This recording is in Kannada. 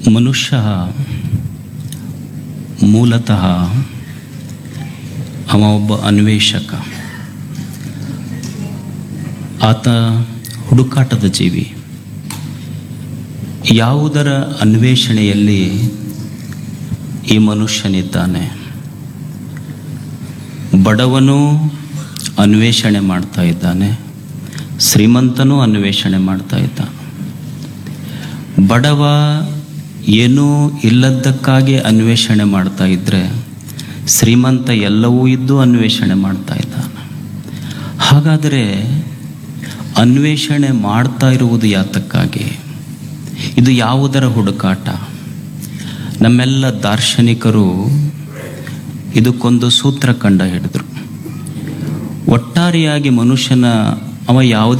ಮನುಷ್ಯ ಮೂಲತಃ ಅವ ಒಬ್ಬ ಅನ್ವೇಷಕ ಆತ ಹುಡುಕಾಟದ ಜೀವಿ ಯಾವುದರ ಅನ್ವೇಷಣೆಯಲ್ಲಿ ಈ ಮನುಷ್ಯನಿದ್ದಾನೆ ಬಡವನು ಅನ್ವೇಷಣೆ ಮಾಡ್ತಾ ಇದ್ದಾನೆ ಶ್ರೀಮಂತನೂ ಅನ್ವೇಷಣೆ ಮಾಡ್ತಾ ಇದ್ದಾನೆ ಬಡವ ಏನೂ ಇಲ್ಲದ್ದಕ್ಕಾಗಿ ಅನ್ವೇಷಣೆ ಮಾಡ್ತಾ ಇದ್ದರೆ ಶ್ರೀಮಂತ ಎಲ್ಲವೂ ಇದ್ದು ಅನ್ವೇಷಣೆ ಮಾಡ್ತಾ ಇದ್ದಾನೆ ಹಾಗಾದರೆ ಅನ್ವೇಷಣೆ ಮಾಡ್ತಾ ಇರುವುದು ಯಾತಕ್ಕಾಗಿ ಇದು ಯಾವುದರ ಹುಡುಕಾಟ ನಮ್ಮೆಲ್ಲ ದಾರ್ಶನಿಕರು ಇದಕ್ಕೊಂದು ಸೂತ್ರ ಕಂಡ ಹಿಡಿದ್ರು ಒಟ್ಟಾರೆಯಾಗಿ ಮನುಷ್ಯನ ಅವ ಯಾವುದೇ